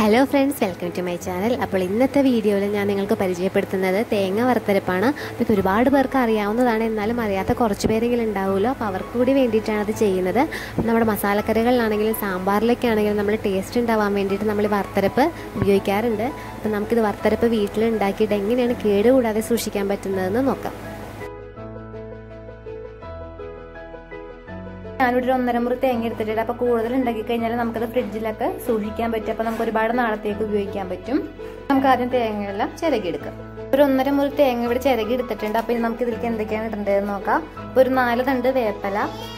hello friends welcome to my channel അപ്പോൾ ഇന്നത്തെ വീഡിയോയിൽ ഞാൻ നിങ്ങൾക്ക് പരിചയപ്പെടുത്തുന്നത് തേങ്ങ വറുത്തരപ്പാണ് അപ്പോൾ ഇത് ഒരുപാട് പേർക്ക് അറിയാവുന്നതാണ് എന്നാലും അറിയാത്ത കുറച്ച് പേരെങ്കിലും ഉണ്ടാവുമല്ലോ അപ്പോൾ അവർക്ക് കൂടി വേണ്ടിയിട്ടാണ് അത് ചെയ്യുന്നത് അപ്പോൾ നമ്മുടെ മസാലക്കറികളിലാണെങ്കിലും സാമ്പാറിലൊക്കെ ആണെങ്കിലും നമ്മൾ ടേസ്റ്റ് ഉണ്ടാവാൻ വേണ്ടിയിട്ട് നമ്മൾ ഈ വറുത്തരപ്പ് ഉപയോഗിക്കാറുണ്ട് അപ്പോൾ നമുക്കിത് വറുത്തരപ്പ് വീട്ടിൽ ഉണ്ടാക്കിയിട്ട് എങ്ങനെയാണ് കേടുകൂടാതെ സൂക്ഷിക്കാൻ പറ്റുന്നതെന്ന് നോക്കാം ഞാനിവിടെ ഒരു ഒന്നര മുറി തേങ്ങ എടുത്തിട്ടുണ്ട് അപ്പോൾ കൂടുതൽ ഉണ്ടാക്കി കഴിഞ്ഞാൽ നമുക്കത് ഫ്രിഡ്ജിലൊക്കെ സൂക്ഷിക്കാൻ പറ്റും അപ്പോൾ നമുക്ക് ഒരുപാട് നാളത്തേക്ക് ഉപയോഗിക്കാൻ പറ്റും നമുക്ക് ആദ്യം തേങ്ങയെല്ലാം ചിരകിയെടുക്കാം ഒരു ഒന്നര മുറി തേങ്ങ ഇവിടെ ചിരകി എടുത്തിട്ടുണ്ട് അപ്പോൾ നമുക്ക് ഇതിലേക്ക് എന്തൊക്കെയാണ് ഇടേണ്ടതെന്ന് നോക്കാം അപ്പോൾ ഒരു നാല് തണ്ട് വേപ്പല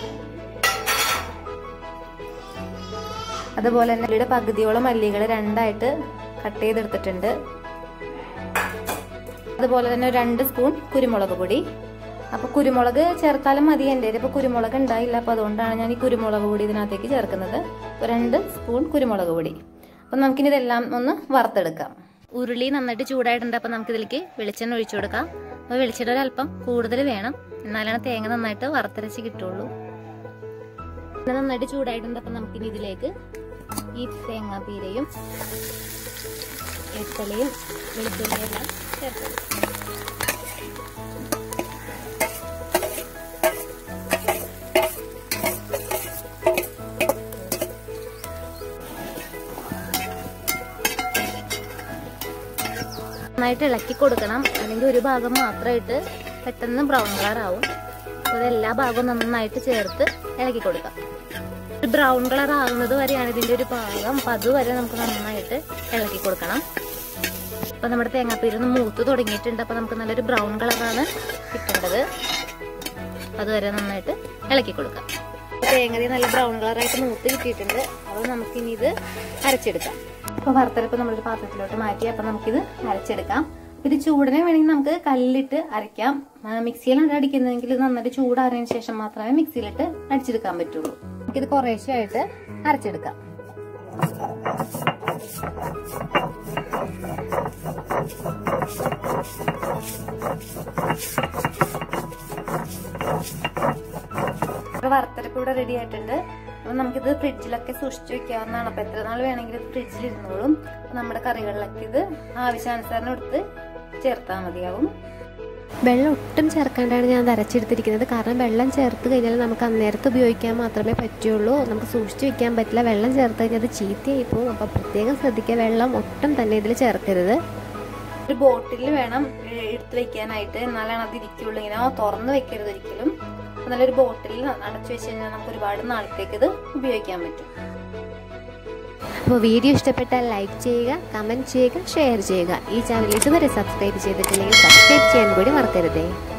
അതുപോലെ തന്നെ ഇവിടെ പകുതിയോളം മല്ലികൾ രണ്ടായിട്ട് കട്ട് ചെയ്തെടുത്തിട്ടുണ്ട് അതുപോലെ തന്നെ ഒരു രണ്ട് സ്പൂൺ കുരുമുളക് പൊടി അപ്പോൾ കുരുമുളക് ചേർത്താലും മതി എൻ്റെ ഇപ്പോൾ കുരുമുളക് ഉണ്ടായില്ല അപ്പോൾ അതുകൊണ്ടാണ് ഞാൻ ഈ കുരുമുളക് പൊടി ഇതിനകത്തേക്ക് ചേർക്കുന്നത് രണ്ട് സ്പൂൺ കുരുമുളക് പൊടി അപ്പം നമുക്കിനി ഇതെല്ലാം ഒന്ന് വറുത്തെടുക്കാം ഉരുളി നന്നായിട്ട് ചൂടായിട്ടുണ്ട് അപ്പോൾ നമുക്കിതിലേക്ക് വെളിച്ചെണ്ണ ഒഴിച്ചു കൊടുക്കാം അപ്പോൾ വെളിച്ചെണ്ണ ഒരല്പം കൂടുതൽ വേണം എന്നാലാണ് തേങ്ങ നന്നായിട്ട് വറുത്തരച്ച് കിട്ടുള്ളൂ നന്നായിട്ട് ചൂടായിട്ടുണ്ട് അപ്പം നമുക്കിനി ഇതിലേക്ക് ഈ തേങ്ങാപ്പീരയും എത്തലയും വെളുത്തുള്ളിയും എല്ലാം ചേർത്ത് നന്നായിട്ട് ഇളക്കി കൊടുക്കണം അല്ലെങ്കിൽ ഒരു ഭാഗം മാത്രമായിട്ട് പെട്ടെന്ന് ബ്രൗൺ കളർ ആവും അപ്പോൾ എല്ലാ ഭാഗവും നന്നായിട്ട് ചേർത്ത് ഇളക്കി കൊടുക്കാം ഒരു ബ്രൗൺ കളർ ആകുന്നത് വരെയാണ് ഇതിൻ്റെ ഒരു പാകം അപ്പം അതുവരെ നമുക്ക് നന്നായിട്ട് ഇളക്കി കൊടുക്കണം അപ്പം നമ്മുടെ തേങ്ങാപ്പീരൊന്ന് മൂത്ത് തുടങ്ങിയിട്ടുണ്ട് അപ്പം നമുക്ക് നല്ലൊരു ബ്രൗൺ കളറാണ് കിട്ടേണ്ടത് അതുവരെ നന്നായിട്ട് ഇളക്കി കൊടുക്കാം തേങ്ങ നല്ല ബ്രൗൺ കളറായിട്ട് മൂത്ത് കിട്ടിയിട്ടുണ്ട് അപ്പോൾ നമുക്കിനി ഇത് അരച്ചെടുക്കാം അപ്പോൾ വറുത്തരപ്പ് നമ്മളൊരു പാത്രത്തിലോട്ട് മാറ്റി അപ്പം നമുക്കിത് അരച്ചെടുക്കാം ഇത് ചൂടിനെ വേണമെങ്കിൽ നമുക്ക് കല്ലിട്ട് അരയ്ക്കാം മിക്സിയിലാണ് അടിക്കുന്നതെങ്കിൽ ഇത് നന്നായിട്ട് ചൂടാറിയതിനു ശേഷം മാത്രമേ മിക്സിയിലിട്ട് അടിച്ചെടുക്കാൻ പറ്റുള്ളൂ നമുക്കിത് കുറേശ്ശെയായിട്ട് അരച്ചെടുക്കാം വറുത്തരപ്പ് ഇവിടെ റെഡി ആയിട്ടുണ്ട് അപ്പൊ നമുക്കിത് ഫ്രിഡ്ജിലൊക്കെ സൂക്ഷിച്ചു വെക്കാവുന്നതാണ് അപ്പൊ എത്ര നാൾ വേണമെങ്കിലും ഫ്രിഡ്ജിൽ ഇരുന്നോളും നമ്മുടെ കറികളിലൊക്കെ ഇത് ആവശ്യാനുസരണം എടുത്ത് ചേർത്താൽ മതിയാവും വെള്ളം ഒട്ടും ചേർക്കാണ്ടാണ് ഞാൻ അരച്ചെടുത്തിരിക്കുന്നത് കാരണം വെള്ളം ചേർത്ത് കഴിഞ്ഞാൽ നമുക്ക് അന്നേരത്ത് ഉപയോഗിക്കാൻ മാത്രമേ പറ്റുള്ളൂ നമുക്ക് സൂക്ഷിച്ച് വെക്കാൻ പറ്റില്ല വെള്ളം ചേർത്ത് കഴിഞ്ഞാൽ അത് ചീത്തയായി പോകും അപ്പോൾ പ്രത്യേകം ശ്രദ്ധിക്കുക വെള്ളം ഒട്ടും തന്നെ ഇതിൽ ചേർക്കരുത് ഒരു ബോട്ടിൽ വേണം എടുത്ത് വെക്കാനായിട്ട് എന്നാലാണ് അത് ഇരിക്കുള്ളൂ ഇങ്ങനെ തുറന്ന് വെക്കരുത് ഒരിക്കലും നല്ലൊരു ബോട്ടിൽ അടച്ചു വെച്ച് കഴിഞ്ഞാൽ നമുക്ക് ഒരുപാട് നാളത്തേക്ക് ഇത് ഉപയോഗിക്കാൻ പറ്റും അപ്പോൾ വീഡിയോ ഇഷ്ടപ്പെട്ടാൽ ലൈക്ക് ചെയ്യുക കമൻറ്റ് ചെയ്യുക ഷെയർ ചെയ്യുക ഈ ചാനൽ ഇതുവരെ സബ്സ്ക്രൈബ് ചെയ്തിട്ടില്ലെങ്കിൽ സബ്സ്ക്രൈബ് ചെയ്യാൻ കൂടി മറക്കരുതേ